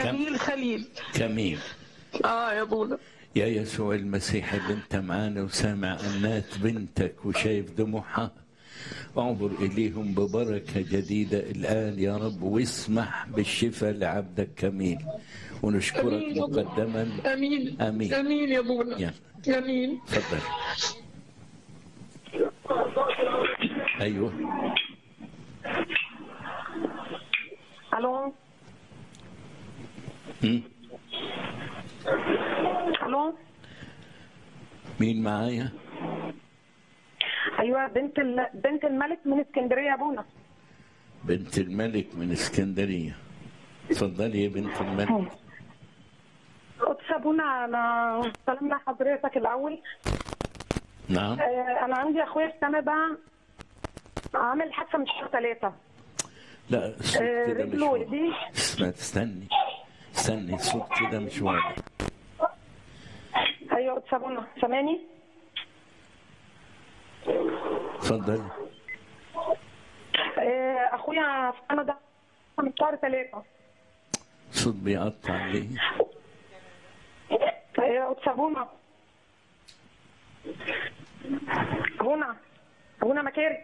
كميل خليل كميل اه يا ابونا يا يسوع المسيح اللي انت معانا وسامع انات بنتك وشايف دموعها انظر اليهم ببركه جديده الان يا رب واسمح بالشفاء لعبدك كميل ونشكرك امين يا ابونا مقدما امين آمين. امين يا ابونا يلا امين تفضل ايوه الو هم؟ الو مين معايا ايوه بنت ال... بنت الملك من اسكندريه يا ابونا بنت الملك من اسكندريه اتفضلي يا بنت الملك قدس ابونا انا سلام حضرتك الاول نعم آه، انا عندي اخويا في كندا عامل حادثه من شهر ثلاثه لا الصوت آه، كده مش رجله واضح وايديه اسمع استني استني الصوت كده مش واضح ايوه قدس ابونا سامعني اتفضلي آه، اخويا في كندا من شهر ثلاثه الصوت بيقطع ليه ايوه قدس ابونا ابونا ابونا مكاري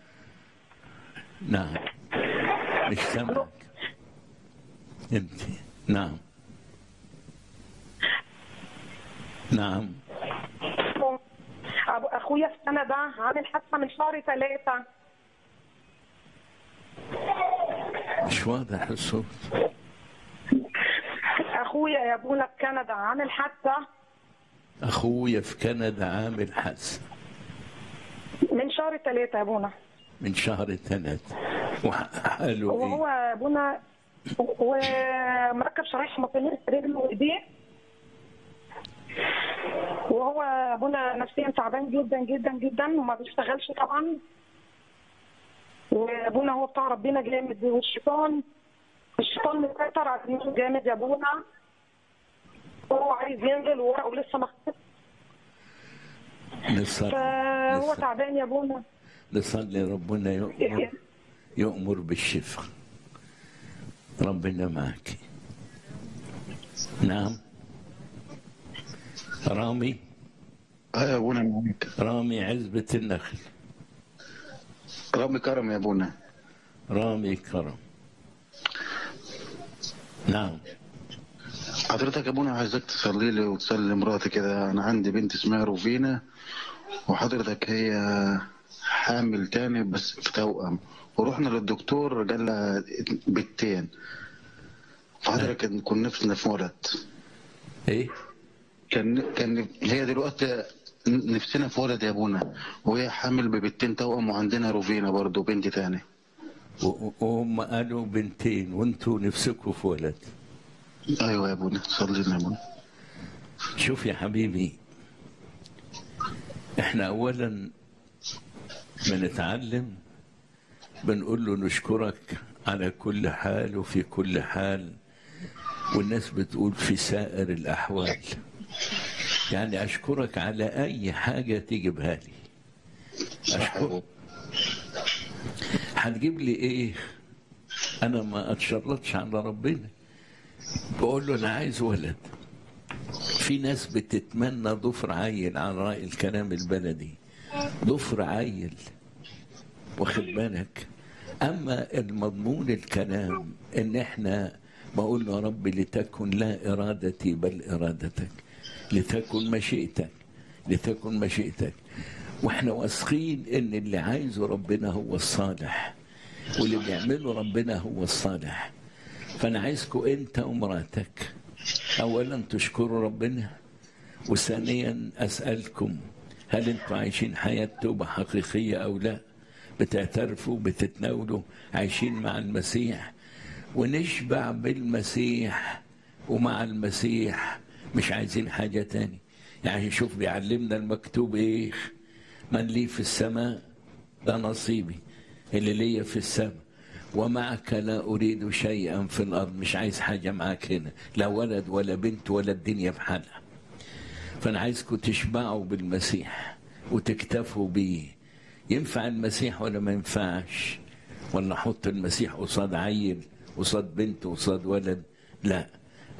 نعم مش سامعك انت نعم نعم أبو اخويا في كندا عامل حادثه من شهر ثلاثه مش واضح الصوت اخويا يا ابونا في كندا عامل حادثه اخويا في كندا عامل حادثه من شهر ثلاثه يا ابونا من شهر ثلاثة وحاله وهو ايه يا ابونا ومركب شرايح مسامير في رجله وايديه وهو يا ابونا نفسيا تعبان جدا جدا جدا وما بيشتغلش طبعا وابونا هو بتاع ربنا جامد والشيطان الشيطان مسيطر على دماغه جامد يا ابونا هو عايز ينزل وورقه لسه ما خلصش. نصلي فهو نصلي, تعبان يا ابونا نصلي ربنا يؤمر يؤمر بالشفاء ربنا معك نعم رامي اه يا ابونا معاك رامي عزبة النخل رامي كرم يا ابونا رامي كرم نعم حضرتك يا ابونا عايزك تصلي لي وتصلي لمراتي كده انا عندي بنت اسمها روفينا وحضرتك هي حامل تاني بس في توأم ورحنا للدكتور قال لها بنتين فحضرتك كنا نفسنا في ولد ايه كان كان هي دلوقتي نفسنا في ولد يا ابونا وهي حامل ببنتين توأم وعندنا روفينا برضو بنت تاني و- و- وهم قالوا بنتين وانتوا نفسكوا في ولد ايوه يا ابونا صلي لنا يا ابونا شوف يا حبيبي احنا اولا بنتعلم بنقول له نشكرك على كل حال وفي كل حال والناس بتقول في سائر الاحوال يعني اشكرك على اي حاجه تجيبها لي اشكرك هتجيب لي ايه انا ما اتشرطش على ربنا بقول له انا عايز ولد في ناس بتتمنى ضفر عيل على رأي الكلام البلدي ضفر عيل واخد بالك اما المضمون الكلام ان احنا بقول له يا رب لتكن لا ارادتي بل ارادتك لتكن مشيئتك لتكن مشيئتك واحنا واثقين ان اللي عايزه ربنا هو الصالح واللي بيعمله ربنا هو الصالح فانا عايزكم انت ومراتك اولا تشكروا ربنا وثانيا اسالكم هل انتم عايشين حياه توبه حقيقيه او لا بتعترفوا بتتناولوا عايشين مع المسيح ونشبع بالمسيح ومع المسيح مش عايزين حاجه تاني يعني شوف بيعلمنا المكتوب ايه من لي في السماء ده نصيبي اللي ليا في السماء ومعك لا أريد شيئا في الأرض مش عايز حاجة معاك هنا لا ولد ولا بنت ولا الدنيا بحالها فأنا عايزكم تشبعوا بالمسيح وتكتفوا بيه ينفع المسيح ولا ما ينفعش ولا أحط المسيح قصاد عيل قصاد بنت قصاد ولد لا